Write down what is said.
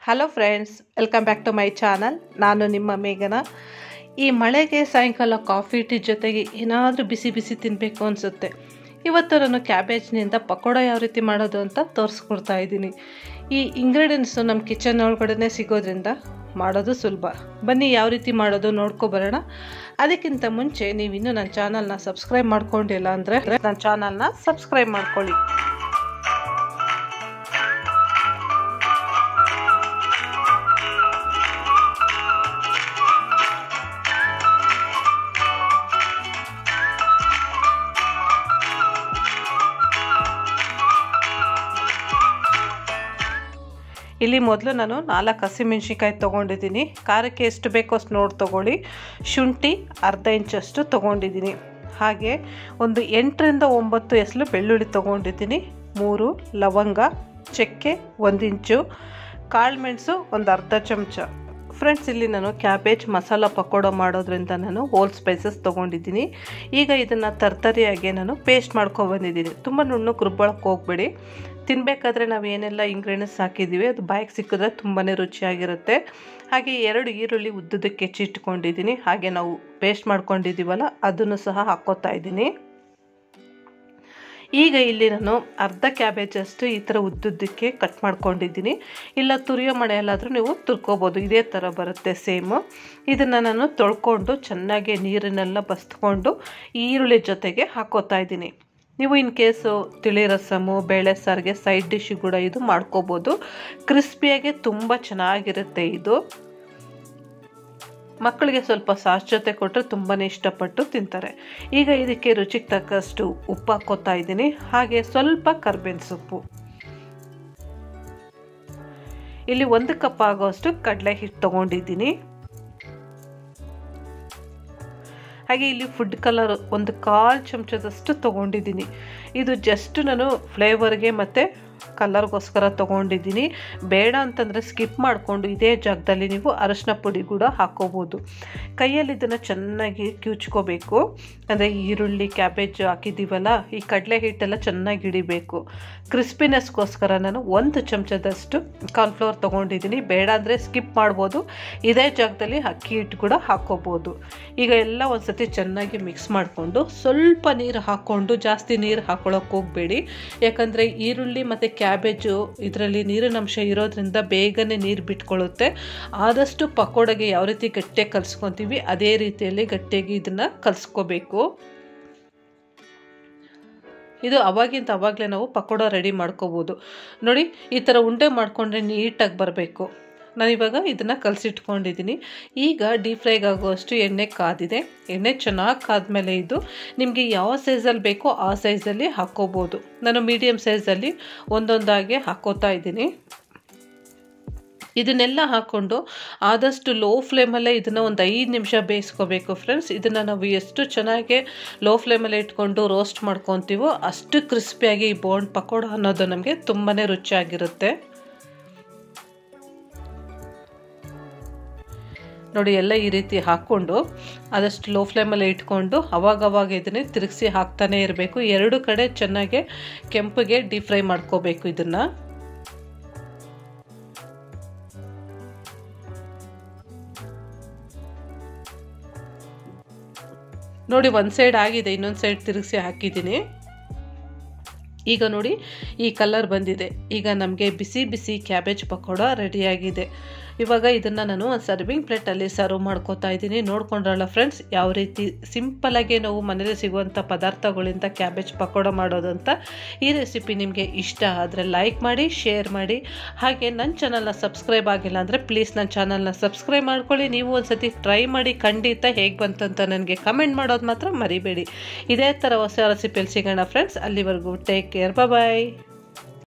hello friends welcome back to my channel ನಾನು ನಿಮ್ಮ ಮೇಘನ ಈ ಮಳೆಗೆ ಸಾಯಂಕಾಲ ಕಾಫಿ ಟೀ ಜೊತೆಗೆ ಏನಾದರೂ ಬಿಸಿ ಬಿಸಿ ತಿನ್ನಬೇಕು ಅನಿಸುತ್ತೆ ಇವತ್ತು ನಾನು ಕ್ಯಾಬೇಜ್ನಿಂದ ಪಕೋಡ ಯಾವ ರೀತಿ ಮಾಡೋದು ಅಂತ ತೋರಿಸ್ಕೊಡ್ತಾ ಇದ್ದೀನಿ ಈ ಇಂಗ್ರೀಡಿಯೆಂಟ್ಸು ನಮ್ಮ ಕಿಚನ್ ಒಳಗಡೆ ಸಿಗೋದ್ರಿಂದ ಮಾಡೋದು ಸುಲಭ ಬನ್ನಿ ಯಾವ ರೀತಿ ಮಾಡೋದು ನೋಡ್ಕೊ ಬರೋಣ ಅದಕ್ಕಿಂತ ಮುಂಚೆ ನೀವು ಇನ್ನೂ ನನ್ನ ಚಾನಲ್ನ ಸಬ್ಸ್ಕ್ರೈಬ್ ಮಾಡ್ಕೊಂಡಿಲ್ಲ ಅಂದರೆ ನನ್ನ ಚಾನಲ್ನ ಸಬ್ಸ್ಕ್ರೈಬ್ ಮಾಡ್ಕೊಳ್ಳಿ ಇಲ್ಲಿ ಮೊದಲು ನಾನು ನಾಲ್ಕು ಹಸಿಮೆಣ್ಸಿನ್ಕಾಯಿ ತೊಗೊಂಡಿದ್ದೀನಿ ಖಾರಕ್ಕೆ ಎಷ್ಟು ಬೇಕೋ ಅಷ್ಟು ನೋಡಿ ತೊಗೊಳ್ಳಿ ಶುಂಠಿ ಅರ್ಧ ಇಂಚಷ್ಟು ತೊಗೊಂಡಿದ್ದೀನಿ ಹಾಗೆ ಒಂದು ಎಂಟರಿಂದ ಒಂಬತ್ತು ಎಸಲು ಬೆಳ್ಳುಳ್ಳಿ ತೊಗೊಂಡಿದ್ದೀನಿ ಮೂರು ಲವಂಗ ಚಕ್ಕೆ ಒಂದು ಇಂಚು ಕಾಳುಮೆಣಸು ಒಂದು ಅರ್ಧ ಚಮಚ ಫ್ರೆಂಡ್ಸ್ ಇಲ್ಲಿ ನಾನು ಕ್ಯಾಬೇಜ್ ಮಸಾಲ ಪಕೋಡ ಮಾಡೋದ್ರಿಂದ ನಾನು ಹೋಲ್ ಸ್ಪೈಸಸ್ ತೊಗೊಂಡಿದ್ದೀನಿ ಈಗ ಇದನ್ನು ತರ್ತರಿಯಾಗಿ ನಾನು ಪೇಸ್ಟ್ ಮಾಡ್ಕೊಬಂದಿದ್ದೀನಿ ತುಂಬ ನುಣ್ಣಗೆ ರುಬ್ಬಳಕ್ಕೆ ಹೋಗ್ಬೇಡಿ ತಿನ್ನಬೇಕಾದ್ರೆ ನಾವು ಏನೆಲ್ಲ ಇಂಗ್ರೀಡಿಯೆಂಟ್ಸ್ ಹಾಕಿದ್ದೀವಿ ಅದು ಬಾಯಿಗೆ ಸಿಕ್ಕಿದ್ರೆ ತುಂಬಾ ರುಚಿಯಾಗಿರುತ್ತೆ ಹಾಗೆ ಎರಡು ಈರುಳ್ಳಿ ಉದ್ದುದಕ್ಕೆ ಹೆಚ್ಚಿಟ್ಕೊಂಡಿದ್ದೀನಿ ಹಾಗೆ ನಾವು ಪೇಸ್ಟ್ ಮಾಡ್ಕೊಂಡಿದ್ದೀವಲ್ಲ ಅದನ್ನು ಸಹ ಹಾಕ್ಕೋತಾ ಇದ್ದೀನಿ ಈಗ ಇಲ್ಲಿ ನಾನು ಅರ್ಧ ಕ್ಯಾಬೇಜಷ್ಟು ಈ ಥರ ಉದ್ದುದ್ದಕ್ಕೆ ಕಟ್ ಮಾಡ್ಕೊಂಡಿದ್ದೀನಿ ಇಲ್ಲ ತುರಿಯೋ ಮಳೆಯಲ್ಲಾದರೂ ನೀವು ತುರ್ಕೋಬೋದು ಇದೇ ಥರ ಬರುತ್ತೆ ಸೇಮು ಇದನ್ನು ನಾನು ತೊಳ್ಕೊಂಡು ಚೆನ್ನಾಗಿ ನೀರನ್ನೆಲ್ಲ ಬಸ್ಕೊಂಡು ಈರುಳ್ಳಿ ಜೊತೆಗೆ ಹಾಕೋತಾ ಇದ್ದೀನಿ ನೀವು ಇನ್ ಕೇಸು ತಿಳಿ ರಸಮು ಬೇಳೆ ಸಾರಿಗೆ ಸೈಡ್ ಡಿಶ್ ಕೂಡ ಇದು ಮಾಡ್ಕೋಬೋದು ಕ್ರಿಸ್ಪಿಯಾಗಿ ತುಂಬ ಚೆನ್ನಾಗಿರುತ್ತೆ ಇದು ಮಕ್ಕಳಿಗೆ ಸ್ವಲ್ಪ ಸಾಸ್ ಜೊತೆ ಕೊಟ್ಟರೆ ತುಂಬಾ ಇಷ್ಟಪಟ್ಟು ತಿಂತಾರೆ ಈಗ ಇದಕ್ಕೆ ರುಚಿಗೆ ತಕ್ಕಷ್ಟು ಉಪ್ಪು ಹಾಕೋತಾ ಇದ್ದೀನಿ ಹಾಗೆ ಸ್ವಲ್ಪ ಕರ್ಬೇವಿನ ಸೊಪ್ಪು ಇಲ್ಲಿ ಒಂದು ಕಪ್ ಆಗೋಷ್ಟು ಕಡಲೆ ಹಿಟ್ಟು ತೊಗೊಂಡಿದ್ದೀನಿ ಹಾಗೆ ಇಲ್ಲಿ ಫುಡ್ ಕಲರ್ ಒಂದು ಕಾಲು ಚಮಚದಷ್ಟು ತೊಗೊಂಡಿದ್ದೀನಿ ಇದು ಜಸ್ಟ್ ನಾನು ಫ್ಲೇವರ್ಗೆ ಮತ್ತು ಕಲರ್ಗೋಸ್ಕರ ತೊಗೊಂಡಿದ್ದೀನಿ ಬೇಡ ಅಂತಂದರೆ ಸ್ಕಿಪ್ ಮಾಡಿಕೊಂಡು ಇದೇ ಜಾಗದಲ್ಲಿ ನೀವು ಅರಶಿನ ಪುಡಿ ಕೂಡ ಹಾಕೋಬೋದು ಕೈಯಲ್ಲಿ ಇದನ್ನು ಚೆನ್ನಾಗಿ ಕಿವುಚ್ಕೋಬೇಕು ಅಂದರೆ ಈರುಳ್ಳಿ ಕ್ಯಾಬೇಜ್ ಹಾಕಿದ್ದೀವಲ್ಲ ಈ ಕಡಲೆ ಹಿಟ್ಟೆಲ್ಲ ಚೆನ್ನಾಗಿ ಹಿಡಿಬೇಕು ಕ್ರಿಸ್ಪಿನೆಸ್ಗೋಸ್ಕರ ನಾನು ಒಂದು ಚಮಚದಷ್ಟು ಕಾರ್ನ್ಫ್ಲವರ್ ತೊಗೊಂಡಿದ್ದೀನಿ ಬೇಡ ಅಂದರೆ ಸ್ಕಿಪ್ ಮಾಡ್ಬೋದು ಇದೇ ಜಾಗದಲ್ಲಿ ಅಕ್ಕಿ ಹಿಟ್ಟು ಕೂಡ ಹಾಕೋಬೋದು ಈಗ ಎಲ್ಲ ಒಂದು ಸತಿ ಚೆನ್ನಾಗಿ ಮಿಕ್ಸ್ ಮಾಡಿಕೊಂಡು ಸ್ವಲ್ಪ ನೀರು ಹಾಕ್ಕೊಂಡು ಜಾಸ್ತಿ ನೀರು ಹಾಕೊಳ್ಳೋಕೆ ಹೋಗಬೇಡಿ ಯಾಕಂದರೆ ಈರುಳ್ಳಿ ಮತ್ತು ಕ್ಯಾಬೇಜು ಇದರಲ್ಲಿ ನೀರಿನ ಅಂಶ ಇರೋದ್ರಿಂದ ಬೇಗನೆ ನೀರು ಬಿಟ್ಕೊಳ್ಳುತ್ತೆ ಆದಷ್ಟು ಪಕೋಡಗೆ ಯಾವ ರೀತಿ ಗಟ್ಟಿಯಾಗಿ ಕಲಿಸ್ಕೊತೀವಿ ಅದೇ ರೀತಿಯಲ್ಲಿ ಗಟ್ಟಿಯಾಗಿ ಇದನ್ನು ಕಲಿಸ್ಕೋಬೇಕು ಇದು ಅವಾಗಿಂದ ಅವಾಗಲೇ ನಾವು ಪಕೋಡ ರೆಡಿ ಮಾಡ್ಕೋಬೋದು ನೋಡಿ ಈ ಥರ ಉಂಡೆ ಮಾಡಿಕೊಂಡ್ರೆ ನೀಟಾಗಿ ಬರಬೇಕು ನಾನಿವಾಗ ಇದನ್ನು ಕಲಸಿಟ್ಕೊಂಡಿದ್ದೀನಿ ಈಗ ಡೀಪ್ ಫ್ರೈಗೆ ಆಗುವಷ್ಟು ಎಣ್ಣೆ ಕಾದಿದೆ ಎಣ್ಣೆ ಚೆನ್ನಾಗಿ ಕಾದ್ಮೇಲೆ ಇದು ನಿಮಗೆ ಯಾವ ಸೈಜಲ್ಲಿ ಬೇಕೋ ಆ ಸೈಜಲ್ಲಿ ಹಾಕ್ಕೋಬೋದು ನಾನು ಮೀಡಿಯಮ್ ಸೈಜಲ್ಲಿ ಒಂದೊಂದಾಗಿ ಹಾಕೋತಾ ಇದ್ದೀನಿ ಇದನ್ನೆಲ್ಲ ಹಾಕ್ಕೊಂಡು ಆದಷ್ಟು ಲೋ ಫ್ಲೇಮಲ್ಲೇ ಇದನ್ನು ಒಂದು ಐದು ನಿಮಿಷ ಬೇಯಿಸ್ಕೋಬೇಕು ಫ್ರೆಂಡ್ಸ್ ಇದನ್ನು ನಾವು ಎಷ್ಟು ಚೆನ್ನಾಗಿ ಲೋ ಫ್ಲೇಮಲ್ಲೇ ಇಟ್ಕೊಂಡು ರೋಸ್ಟ್ ಮಾಡ್ಕೊತೀವೋ ಅಷ್ಟು ಕ್ರಿಸ್ಪಿಯಾಗಿ ಈ ಬೋಂಡ್ ಪಕೋಡ ಅನ್ನೋದು ನಮಗೆ ತುಂಬಾ ರುಚಿಯಾಗಿರುತ್ತೆ ನೋಡಿ ಎಲ್ಲ ಈ ರೀತಿ ಹಾಕ್ಕೊಂಡು ಆದಷ್ಟು ಲೋ ಫ್ಲೇಮಲ್ಲಿ ಇಟ್ಕೊಂಡು ಅವಾಗವಾಗ ಇದನ್ನೇ ತಿರುಗಿಸಿ ಹಾಕ್ತಾನೆ ಇರಬೇಕು ಎರಡು ಕಡೆ ಚೆನ್ನಾಗಿ ಕೆಂಪಿಗೆ ಡೀಪ್ ಫ್ರೈ ಮಾಡ್ಕೋಬೇಕು ಇದನ್ನು ನೋಡಿ ಒಂದು ಸೈಡ್ ಆಗಿದೆ ಇನ್ನೊಂದು ಸೈಡ್ ತಿರುಗಿಸಿ ಹಾಕಿದ್ದೀನಿ ಈಗ ನೋಡಿ ಈ ಕಲರ್ ಬಂದಿದೆ ಈಗ ನಮಗೆ ಬಿಸಿ ಬಿಸಿ ಕ್ಯಾಬೇಜ್ ಪಕೋಡ ರೆಡಿಯಾಗಿದೆ ಇವಾಗ ಇದನ್ನು ನಾನು ಒಂದು ಸರ್ವಿಂಗ್ ಪ್ಲೇಟಲ್ಲಿ ಸರ್ವ್ ಮಾಡ್ಕೋತಾ ಇದ್ದೀನಿ ನೋಡ್ಕೊಂಡ್ರಲ್ಲ ಫ್ರೆಂಡ್ಸ್ ಯಾವ ರೀತಿ ಸಿಂಪಲಾಗಿ ನಾವು ಮನೇಲಿ ಸಿಗುವಂಥ ಪದಾರ್ಥಗಳಿಂದ ಕ್ಯಾಬೇಜ್ ಪಕೋಡ ಮಾಡೋದು ಅಂತ ಈ ರೆಸಿಪಿ ನಿಮಗೆ ಇಷ್ಟ ಆದರೆ ಲೈಕ್ ಮಾಡಿ ಶೇರ್ ಮಾಡಿ ಹಾಗೆ ನನ್ನ ಚಾನಲ್ನ ಸಬ್ಸ್ಕ್ರೈಬ್ ಆಗಿಲ್ಲ ಅಂದರೆ ಪ್ಲೀಸ್ ನನ್ನ ಚಾನಲ್ನ ಸಬ್ಸ್ಕ್ರೈಬ್ ಮಾಡ್ಕೊಳ್ಳಿ ನೀವು ಒಂದು ಸತಿ ಟ್ರೈ ಮಾಡಿ ಖಂಡಿತ ಹೇಗೆ ಬಂತಂತ ನನಗೆ ಕಮೆಂಟ್ ಮಾಡೋದು ಮಾತ್ರ ಮರಿಬೇಡಿ ಇದೇ ಥರ ಹೊಸ ರೆಸಿಪಿಯಲ್ಲಿ ಸಿಗೋಣ ಫ್ರೆಂಡ್ಸ್ ಅಲ್ಲಿವರೆಗೂ ಟೇಕ್ ಕೇರ್ ಬಾಯ್